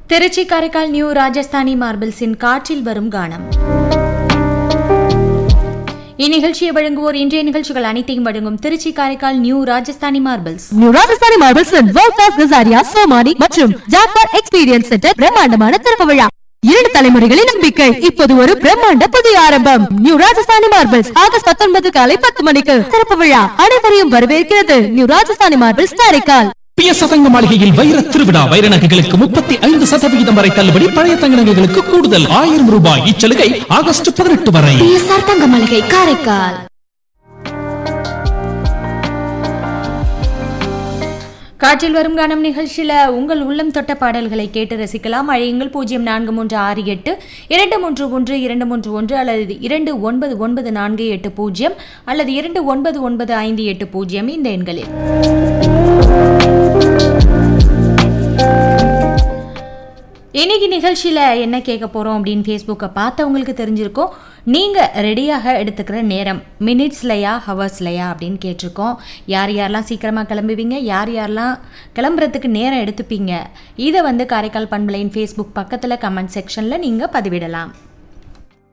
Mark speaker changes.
Speaker 1: Trichy Karaikal new Rajasthani மார்பிள்ஸின் காற்றில் வரும் கானம் இந்நிகழ்ச்சியை வழங்குவோர் இன்றைய நிகழ்ச்சிகள் அனைத்தையும் வழங்கும் Trichy Karaikal new Rajasthani marbles
Speaker 2: new Rajasthani marbles world class Kajaria Somany மற்றும் ஜாக்பார் எக்ஸ்பீரியன்ஸ் சென்டர் பிரம்மாண்டமான திறப்பு விழா இரண்டு தலைமுறைகளின் நம்பிக்கை இப்போது ஒரு பிரம்மாண்ட புதிய ஆரம்பம் நியூ ராஜஸ்தானி மார்பிள்ஸ் ஆகஸ்ட் பத்தொன்பது காலை பத்து மணிக்கு திறப்பு விழா அனைவரையும் வரவேற்கிறது நியூ ராஜஸ்தானி மார்பிள்ஸ் காரைக்கால்
Speaker 3: பிய சதங்க மாளிகையில் வைர திருவிழா வைர நகைகளுக்கு முப்பத்தி ஐந்து சதவிகிதம் வரை தள்ளுபடி பழைய தங்க நகைகளுக்கு கூடுதல் ஆயிரம் ரூபாய் இச்சலுகை ஆகஸ்ட் பதினெட்டு வரை
Speaker 2: பிஎஸ்ஆர் தங்க மளிகை காரைக்கால்
Speaker 1: காற்றில் வரும் கானம் நிகழ்ச்சியில உங்கள் உள்ளம் தொட்ட பாடல்களை கேட்டு ரசிக்கலாம் அழையுங்கள் பூஜ்ஜியம் நான்கு மூன்று ஆறு எட்டு இரண்டு மூன்று ஒன்று இரண்டு மூன்று ஒன்று அல்லது இரண்டு ஒன்பது ஒன்பது நான்கு எட்டு பூஜ்ஜியம் அல்லது இரண்டு ஒன்பது ஒன்பது ஐந்து எட்டு பூஜ்ஜியம் இந்த எண்களில் இன்னைக்கு நிகழ்ச்சியில் என்ன கேட்க போகிறோம் அப்படின்னு ஃபேஸ்புக்கை பார்த்தவங்களுக்கு தெரிஞ்சிருக்கும் நீங்கள் ரெடியாக எடுத்துக்கிற நேரம் மினிட்ஸ்லையா ஹவர்ஸ்லையா அப்படின்னு கேட்டிருக்கோம் யார் யாரெல்லாம் சீக்கிரமாக கிளம்புவீங்க யார் யாரெல்லாம் கிளம்புறதுக்கு நேரம் எடுத்துப்பீங்க இதை வந்து காரைக்கால் பண்பலையின் ஃபேஸ்புக் பக்கத்தில் கமெண்ட் செக்ஷனில் நீங்கள் பதிவிடலாம்